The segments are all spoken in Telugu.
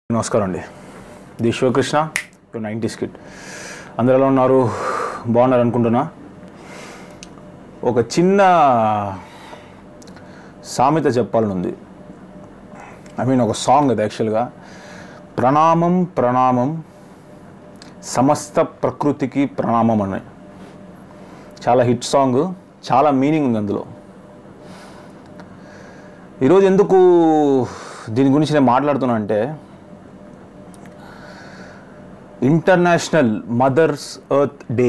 నమస్కారం అండి the Sivakrishna U nineties kid అందరు ఎలా ఉన్నారు బాగున్నారు అనుకుంటున్నా ఒక చిన్న సామెత చెప్పాలని ఉంది ఐ మీన్ ఒక సాంగ్ అది యాక్చువల్గా ప్రణామం ప్రణామం సమస్త ప్రకృతికి ప్రణామం అని చాలా హిట్ సాంగ్ చాలా మీనింగ్ ఉంది అందులో ఈరోజు ఎందుకు దీని గురించి నేను మాట్లాడుతున్నా అంటే international mothers earth day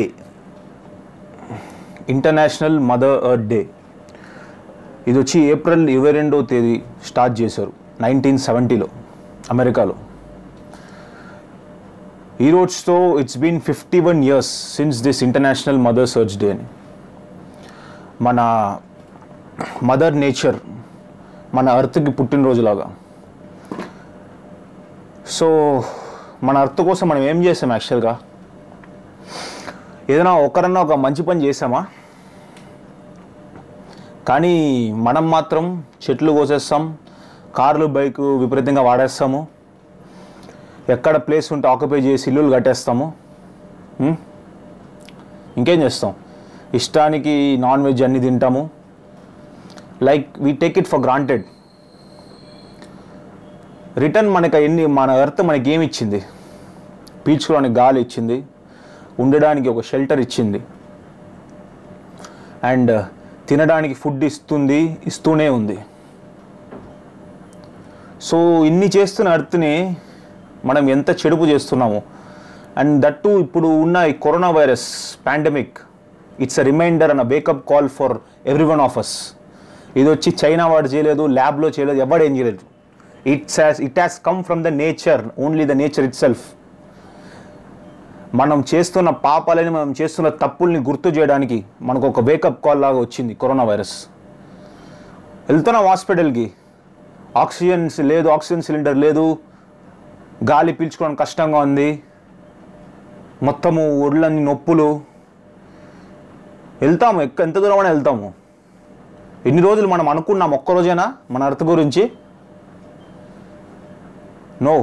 international mother earth day ఇది వచ్చి ఏప్రిల్ ఇరవై రెండో తేదీ స్టార్ట్ చేశారు నైన్టీన్ సెవెంటీలో అమెరికాలో ఈ రోజుతో it's been fifty one years since this international mothers earth day అని మన మదర్ నేచర్ మన అర్త్కి పుట్టినరోజులాగా సో మన అర్త్ కోసం మనం ఏం చేసాం యాక్చువల్గా ఏదైనా ఒకరన్నా ఒక మంచి పని చేసామా కానీ మనం మాత్రం చెట్లు కోసేస్తాం కార్లు బైక్ విపరీతంగా వాడేస్తాము ఎక్కడ ప్లేస్ ఉంటే ఆక్యుపై చేసి ఇల్లులు కట్టేస్తాము ఉం? ఇంకేం చేస్తాం ఇష్టానికి నాన్ వెజ్ అన్ని తింటాము like we take it for granted return మనకి ఎన్ని మన ఎర్త్ మనకి ఏమి ఇచ్చింది పీల్చుకోవడానికి గాలి ఇచ్చింది ఉండడానికి ఒక షెల్టర్ ఇచ్చింది అండ్ తినడానికి ఫుడ్ ఇస్తుంది ఇస్తూనే ఉంది సో ఇన్ని చేస్తున్న అర్త్ని మనం ఎంత చెడుపు చేస్తున్నాము అండ్ దట్టు ఇప్పుడు ఉన్న ఈ corona virus pandemic it's a reminder and wake up call for every one of us ఇది వచ్చి చైనా వాడు చేయలేదు ల్యాబ్లో చేయలేదు ఎవడు ఏం చేయలేదు it's has it has come from the nature only the nature itself మనం చేస్తున్న పాపాలని మనం చేస్తున్న తప్పుల్ని గుర్తు చేయడానికి మనకు ఒక వేకప్ కాల్ లాగా వచ్చింది కరోనా వైరస్ వెళ్తున్నాం హాస్పిటల్కి ఆక్సిజన్ లేదు ఆక్సిజన్ సిలిండర్ లేదు గాలి పీల్చుకోవడం కష్టంగా ఉంది మొత్తము ఒళ్ళన్ని నొప్పులు వెళ్తాము ఎక్క ఎంత దూరమైనా వెళ్తాము ఎన్ని రోజులు మనం అనుకున్నాం ఒక్క రోజైనా మన అర్థ గురించి నో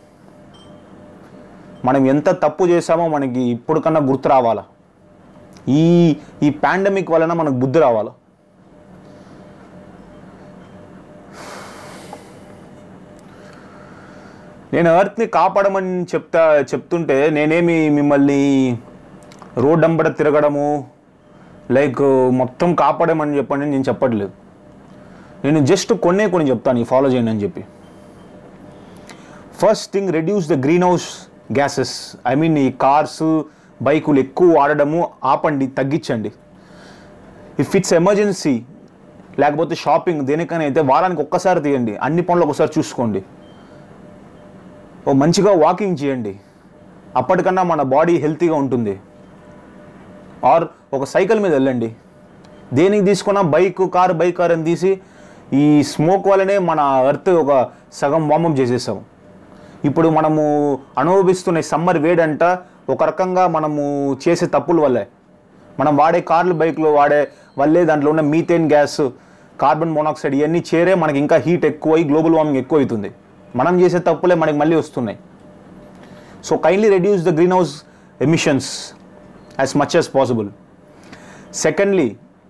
మనం ఎంత తప్పు చేసామో మనకి ఇప్పుడు కన్నా గుర్తు రావాలా ఈ ఈ పాండమిక్ వలన మనకు బుద్ధి రావాలా నేను ఎర్త్ని కాపాడమని చెప్తా చెప్తుంటే నేనేమి మిమ్మల్ని రోడ్ అంబడ తిరగడము లైక్ మొత్తం కాపాడమని చెప్పండి నేను చెప్పట్లేదు నేను జస్ట్ కొన్నే కొన్ని చెప్తాను ఈ ఫాలో చేయండి అని చెప్పి first thing reduce the green house gases I mean ఈ కార్స్ బైకులు ఎక్కువ వాడడము ఆపండి తగ్గించండి ఇఫ్ ఇట్స్ ఎమర్జెన్సీ లేకపోతే షాపింగ్ దేనికైనా అయితే వారానికి ఒక్కసారి తీయండి అన్ని పనులు ఒకసారి చూసుకోండి ఓ మంచిగా వాకింగ్ చేయండి అప్పటికన్నా మన బాడీ హెల్తీగా ఉంటుంది ఆర్ ఒక సైకిల్ మీద వెళ్ళండి దేనికి తీసుకున్నా బైక్ కార్ బైక్ కార్ అని తీసి ఈ స్మోక్ వల్లనే మన ఎర్త్ ఒక సగం వామప్ చేసేసాం ఇప్పుడు మనము అనుభవిస్తున్న సమ్మర్ వేడంట ఒక రకంగా మనము చేసే తప్పుల వల్లే మనం వాడే కార్లు బైక్లు వాడే వల్లే దాంట్లో ఉన్న మీథేన్ గ్యాస్ కార్బన్ మోనాక్సైడ్ ఇవన్నీ చేరే మనకి ఇంకా హీట్ ఎక్కువై గ్లోబల్ వార్మింగ్ ఎక్కువ అవుతుంది మనం చేసే తప్పులే మనకి మళ్ళీ వస్తున్నాయి so kindly reduce the green house emissions as much as possible secondly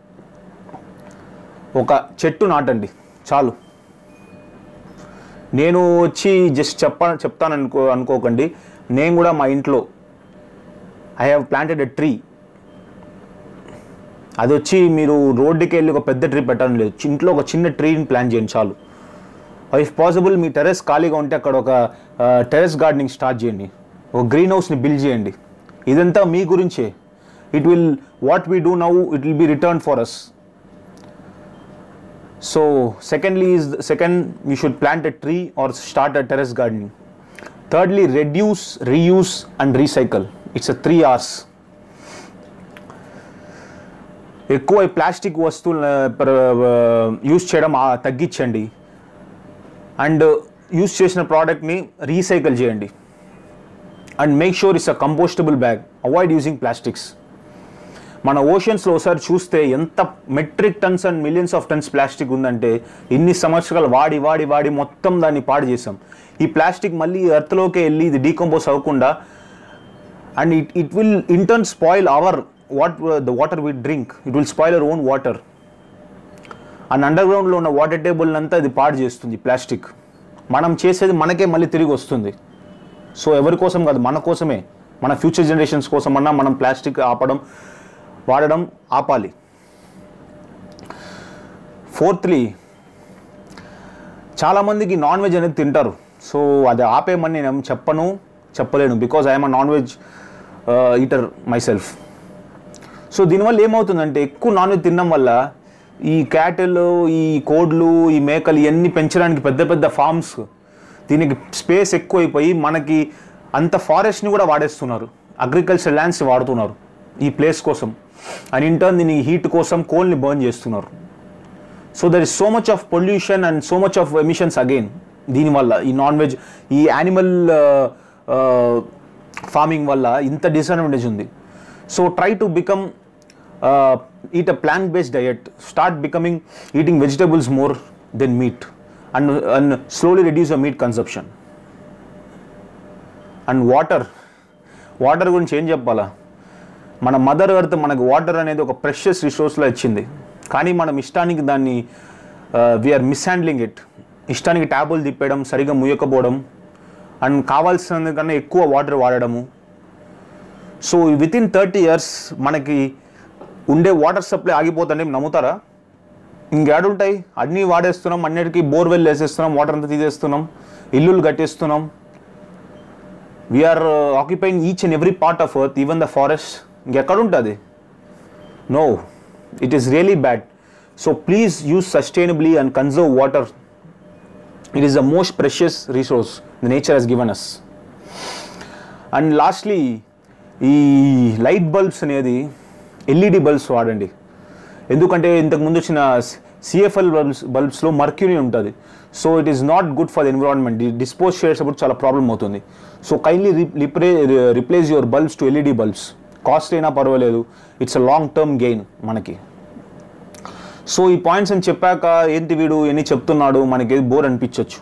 ఒక చెట్టు నాటండి చాలు నేను వచ్చి జస్ట్ చెప్ప చెప్తాను అనుకో అనుకోకండి నేను కూడా మా ఇంట్లో I have planted a tree అది వచ్చి మీరు రోడ్డుకి వెళ్ళి ఒక పెద్ద ట్రీ పెట్టడం లేదు ఇంట్లో ఒక చిన్న ట్రీని ప్లాన్ చేయండి చాలు ఇఫ్ పాసిబుల్ మీ టెరెస్ ఖాళీగా ఉంటే అక్కడ ఒక టెరెస్ గార్డెనింగ్ స్టార్ట్ చేయండి ఒక గ్రీన్ హౌస్ని బిల్డ్ చేయండి ఇదంతా మీ గురించే it will what we do now it will be return for us so secondly is second you should plant a tree or start a terrace gardening thirdly reduce reuse and recycle it's a three hours ఎక్కువ ఈ ప్లాస్టిక్ వస్తువులు యూస్ చేయడం ఆ, తగ్గించండి అండ్ యూస్ చేసిన ప్రోడక్ట్ని రీసైకిల్ చేయండి and make sure it's a compostable bag avoid using plastics మన ఓషన్స్లో ఒకసారి చూస్తే ఎంత metric tons and millions of tons plastic ఉందంటే ఇన్ని సంవత్సరాలు వాడి వాడి వాడి మొత్తం దాన్ని పాడు చేసాం ఈ ప్లాస్టిక్ మళ్ళీ ఎర్త్లోకి వెళ్ళి ఇది డీకంపోజ్ అవ్వకుండా and it it will in turn spoil our what the water we drink it will spoil our own water and under గ్రౌండ్లో ఉన్న వాటర్ టేబుల్ అంతా ఇది పాడు చేస్తుంది ప్లాస్టిక్ మనం చేసేది మనకే మళ్ళీ తిరిగి వస్తుంది సో ఎవరి కోసం కాదు మన కోసమే మన ఫ్యూచర్ జనరేషన్స్ కోసం అన్నా మనం ప్లాస్టిక్ ఆపడం వాడడం ఆపాలి ఫోర్త్లీ చాలామందికి నాన్ వెజ్ అనేది తింటారు సో అది ఆపేయమని నేను ఏం చెప్పను చెప్పలేను because I'm a non veg eater myself so దీనివల్ల ఏమవుతుందంటే ఎక్కువ నాన్ వెజ్ తినడం వల్ల ఈ క్యాటిల్ ఈ కోడ్లు ఈ మేకలు ఇవన్నీ పెంచడానికి పెద్ద పెద్ద ఫార్మ్స్ దీనికి స్పేస్ ఎక్కువైపోయి మనకి అంత ఫారెస్ట్ని కూడా వాడేస్తున్నారు అగ్రికల్చర్ ల్యాండ్స్ వాడుతున్నారు ఈ ప్లేస్ కోసం అండ్ ఇంటర్న్ దీని హీట్ కోసం కోల్ని బర్న్ చేస్తున్నారు so there is so much of pollution and so much of emissions again దీనివల్ల ఈ నాన్ వెజ్ ఈ యానిమల్ ఫార్మింగ్ వల్ల ఇంత డిసడ్వాంటేజ్ ఉంది so try to become eat a plant based diet start becoming eating vegetables more then meat and and slowly reduce a meat consumption and water water గురించి ఏం చెప్పాలా మన మదర్ ఎర్త్ మనకు వాటర్ అనేది ఒక ప్రెషియస్ రిసోర్స్లో ఇచ్చింది కానీ మనం ఇష్టానికి దాన్ని వీఆర్ మిస్హ్యాండ్లింగ్ ఇట్ ఇష్టానికి ట్యాబులు తిప్పేయడం సరిగా ముయ్యకపోవడం అండ్ కావాల్సిన కన్నా ఎక్కువ వాటర్ వాడడము so within thirty years మనకి ఉండే వాటర్ సప్లై ఆగిపోతుంటే నమ్ముతారా ఇంకేడుంటాయి అన్నీ వాడేస్తున్నాం అన్నిటికీ బోర్వెల్ వేసేస్తున్నాం వాటర్ అంతా తీసేస్తున్నాం ఇల్లులు కట్టేస్తున్నాం we are occupying each and every part of earth even the forest ఇంకెక్కడ ఉంటుంది no it is really bad so please use sustainably and conserve water it is the most precious resource the nature has given us and lastly ఈ లైట్ బల్బ్స్ అనేది ఎల్ఈడి బల్బ్స్ వాడండి ఎందుకంటే ఇంతకు ముందు వచ్చిన సిఎఫ్ఎల్ బల్బ్స్ బల్బ్స్లో మర్క్యూరీ ఉంటుంది so it is not good for the environment dispose చేసేటప్పుడు చాలా ప్రాబ్లం అవుతుంది so kindly replay replace your bulbs to LED bulbs cost అయినా పర్వాలేదు it's a long term gain మనకి సో ఈ పాయింట్స్ అని చెప్పాక ఏంటి వీడు ఎన్ని చెప్తున్నాడు మనకి బోర్ అనిపించవచ్చు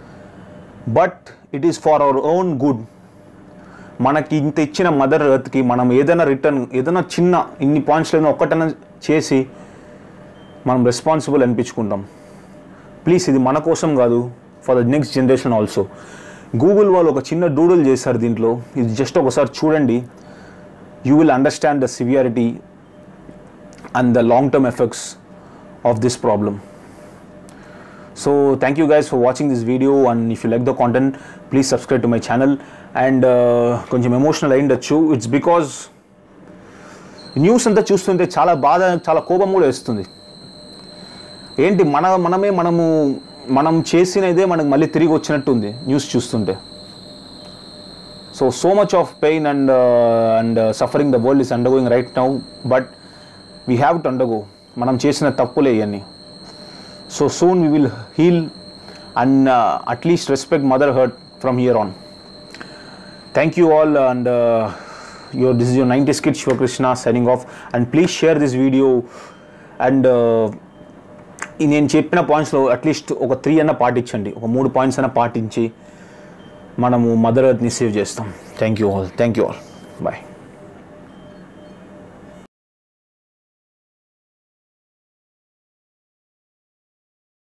but it is for our own good మనకి ఇంత ఇచ్చిన మదర్ ఎర్త్కి మనం ఏదైనా రిటర్న్ ఏదైనా చిన్న ఇన్ని పాయింట్స్ లేదా ఒక్కటైనా చేసి మనం రెస్పాన్సిబుల్ అనిపించుకుంటాం ప్లీజ్ ఇది మన కోసం కాదు for the next generation also Google వాళ్ళు ఒక చిన్న డూడుల్ చేశారు దీంట్లో ఇది జస్ట్ ఒకసారి చూడండి you will understand the severity and the long term effects of this problem so thank you guys for watching this video and if you like the content please subscribe to my channel and కొంచెం ఎమోషనల్ అయిండొచ్చు ఇట్స్ బికాజ్ న్యూస్ అంతా చూస్తుంటే చాలా బాధ చాలా కోపం కూడా వేస్తుంది ఏంటి మన మనమే మనము మనం చేసినదే మనకు మళ్ళీ తిరిగి వచ్చినట్టుంది న్యూస్ చూస్తుంటే so so much of pain and and suffering the world is undergoing right now but we have to undergo మనం చేసిన తప్పులే ఇవన్నీ so soon we will heal and at least respect mother earth from here on thank you all and your this your ninety skit Sivakrishna signing off and please share this video and నేను చెప్పిన పాయింట్స్లో అట్లీస్ట్ ఒక త్రీ అన్న పాటించండి ఒక మూడు పాయింట్స్ అన్న పాటించి మనము మదర్ ఎర్త్ని సేవ్ చేస్తాం thank you all thank you all bye